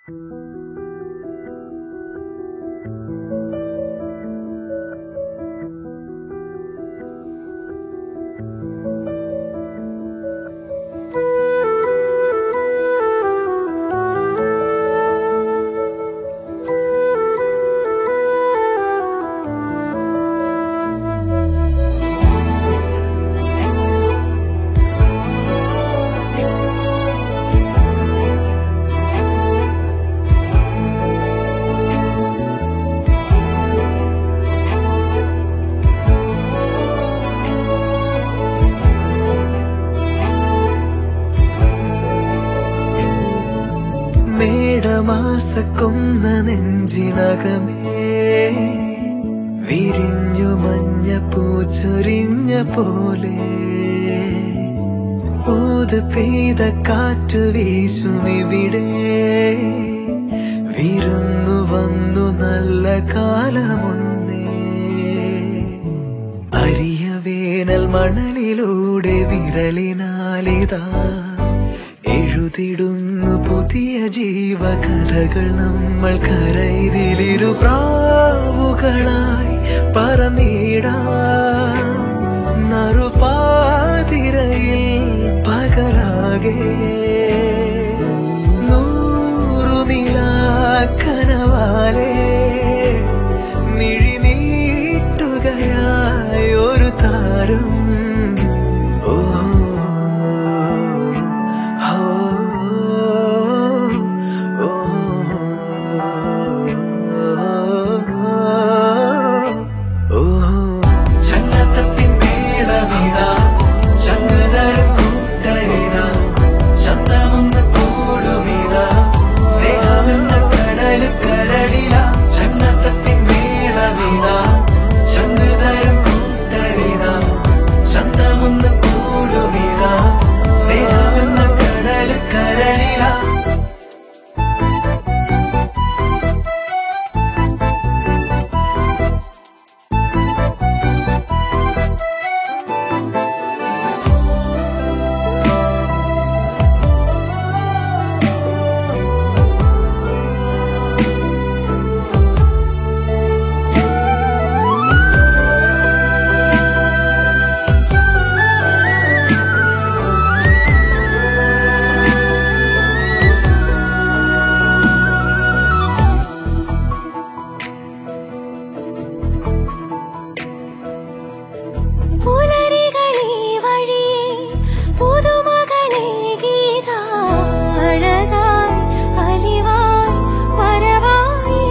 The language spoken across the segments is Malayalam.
മേടമാസക്കൊന്ന നെഞ്ചിനകമേ വിരിഞ്ഞു മഞ്ഞ പൂച്ചൊരിഞ്ഞ പോലെ ഊത് പെയ്ത കാറ്റു വീശുമിവിടെ വിരുന്നു വന്നു നല്ല കാലമൊന്നേ അരിയ വേനൽ മണലിലൂടെ വിരലിനാലിതാ എഴുതിടുന്നു പുതിയ ജീവകഥകൾ നമ്മൾ കരയിലിരു പ്രാവുകളായി പറന്നിടാം നറുപാതിരയിൽ പകലാകെ നൂറു നിലാക്കനവാലേ മിഴിനീട്ടുകയായി ഒരു താരം ഓ ഓ ഓ ഓ ചങ്ങത്തത്തിൻ മേളമിതാ ചങ്ങുതരം കൂട്ടരിതാ ചന്തമൊന്ന് കൂടുമിതാ സ്നേഹമെന്ന കടല് കരളില ചങ്ങത്തത്തിൻ മേളമിതാ ചങ്ങുതരം കൂട്ടരിതാ ചന്തമൊന്ന് കൂടുമിതാ സ്നേഹമെന്ന കടല് കരളില പുലരികളെ വഴിയേ പുതുമകളെ ഗീത അഴകായി അലിവായി വരവായി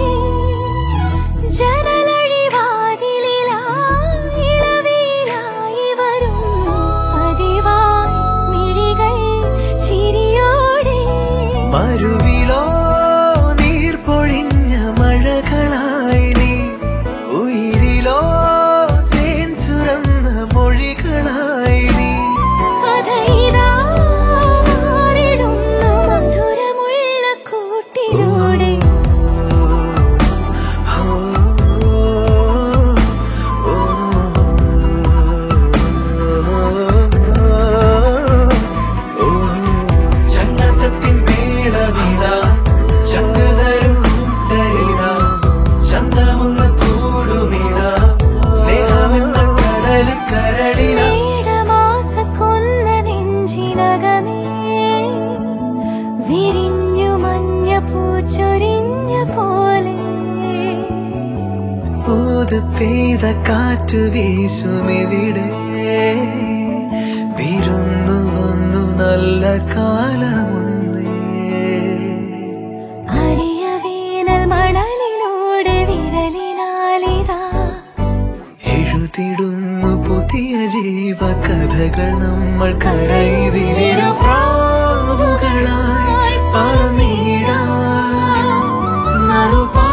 ജനലഴിവാതിലിലായി ഇളവിലായി വരും പതിവായി മിഴികൾ ചിരിയോടെ മരുവിലോ നീർ പൊഴിഞ്ഞ മഴകളായി നീ ഉയിരിലോ തേൻ ചുരന്ന മൊഴികളായി നീ കഥയിതാ മാറിടുന്നു മധുരമുള്ള കൂട്ടിലൂടെ ചങ്ങത്തത്തിൻ മേളമിതാ ചങ്ങുതരും കൂട്ടരിതാ ചന്തമൊന്ന് കൂടുമിതാ സ്നേഹമെന്ന കടല് കരളില മേടമാസക്കൊന്ന നെഞ്ചിനകമേ വിരിഞ്ഞു മഞ്ഞ പൂച്ചൊരിഞ്ഞ പോലെ ഊത് പെയ്ത കാറ്റ് വീശുമിവിടെ വിരുന്നു വന്നു നല്ല കാലമൊന്നേ അരിയ വേനൽ മണലിലൂടെ വിരലിനാലിതാ എഴുതിടുന്നു പുതിയ ജീവകഥകൾ നമ്മൾ കരയിതിരു പ്രാവുകളായി പറന്നിടാം നറുപാ